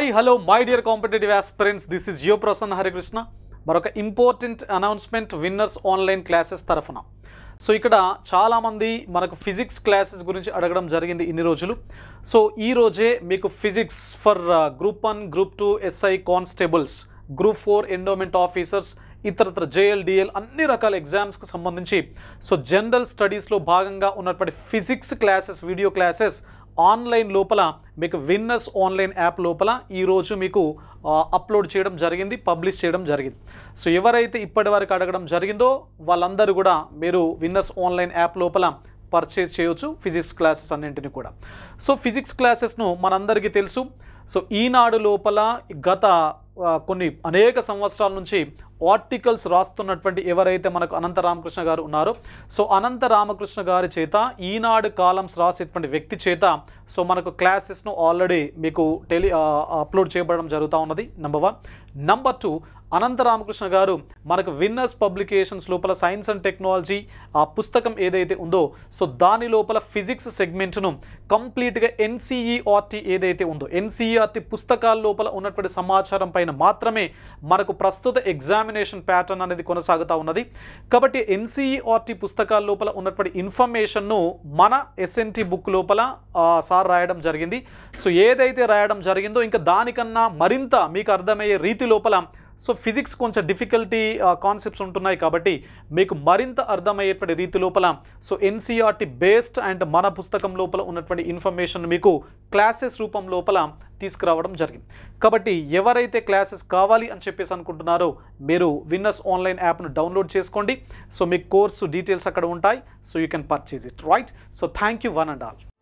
hi hello my dear competitive aspirants this is your Prasanna Harikrishna మరొక important announcement winners online classes తరఫున so ఇక్కడ చాలామంది మనకు ఫిజిక్స్ క్లాసెస్ గురించి అడగడం జరిగింది ఇన్ని రోజులు సో ఈ రోజే మీకు physics for group one group two SI constables group four endowment officers ఇతరత్ర జేఎల్ డిఎల్ అన్ని రకాల ఎగ్జామ్స్కి సంబంధించి సో జనరల్ స్టడీస్లో భాగంగా ఉన్నటువంటి physics classes video classes online లోపల మీకు విన్నర్స్ ఆన్లైన్ యాప్ లోపల ఈరోజు మీకు ఆ, అప్లోడ్ చేయడం జరిగింది పబ్లిష్ చేయడం జరిగింది సో ఎవరైతే ఇప్పటి వరకు అడగడం జరిగిందో వాళ్ళందరూ కూడా మీరు విన్నర్స్ ఆన్లైన్ యాప్ లోపల పర్చేజ్ చేయొచ్చు ఫిజిక్స్ క్లాసెస్ అన్నింటిని కూడా సో ఫిజిక్స్ క్లాసెస్ను మనందరికీ తెలుసు సో ఈనాడు లోపల గత ఆ, కొన్ని అనేక సంవత్సరాల నుంచి ఆర్టికల్స్ రాస్తున్నటువంటి ఎవరైతే మనకు అనంత రామకృష్ణ గారు ఉన్నారో సో అనంత రామకృష్ణ గారి చేత ఈనాడు కాలమ్స్ రాసేటువంటి వ్యక్తి చేత సో మనకు క్లాసెస్ను ఆల్రెడీ మీకు టెలి ఆ, అప్లోడ్ చేయబడడం జరుగుతూ ఉన్నది number one number two Anantha Ramakrishna garu మనకు విన్నర్స్ పబ్లికేషన్స్ లోపల సైన్స్ అండ్ టెక్నాలజీ ఆ పుస్తకం ఏదైతే ఉందో సో దాని లోపల ఫిజిక్స్ సెగ్మెంట్ను కంప్లీట్గా ఎన్సీఈఆర్టీ ఏదైతే ఉందో ఎన్సీఈఆర్టీ పుస్తకాల లోపల ఉన్నటువంటి సమాచారం పైన మాత్రమే మనకు ప్రస్తుత ఎగ్జామినేషన్ ప్యాటర్న్ అనేది కొనసాగుతూ ఉన్నది కాబట్టి ఎన్సీఈఆర్టీ పుస్తకాల లోపల ఉన్నటువంటి ఇన్ఫర్మేషన్ను మన ఎస్ఎన్టీ బుక్ లోపల ఆ, సార్ రాయడం జరిగింది సో ఏదైతే రాయడం జరిగిందో ఇంకా దానికన్నా మరింత మీకు అర్థమయ్యే రీతి లోపల సో ఫిజిక్స్ కొంచెం డిఫికల్టీ కాన్సెప్ట్స్ ఉంటున్నాయి కాబట్టి మీకు మరింత అర్థమయ్యేటువంటి రీతి లోపల సో ఎన్సీఆర్టీ బేస్డ్ అండ్ మన పుస్తకం లోపల ఉన్నటువంటి ఇన్ఫర్మేషన్ మీకు క్లాసెస్ రూపం లోపల తీసుకురావడం జరిగింది కాబట్టి ఎవరైతే క్లాసెస్ కావాలి అని చెప్పేసి అనుకుంటున్నారో మీరు విన్నర్స్ ఆన్లైన్ యాప్ను డౌన్లోడ్ చేసుకోండి సో మీ కోర్సు డీటెయిల్స్ అక్కడ ఉంటాయి so you can purchase it right so thank you one and all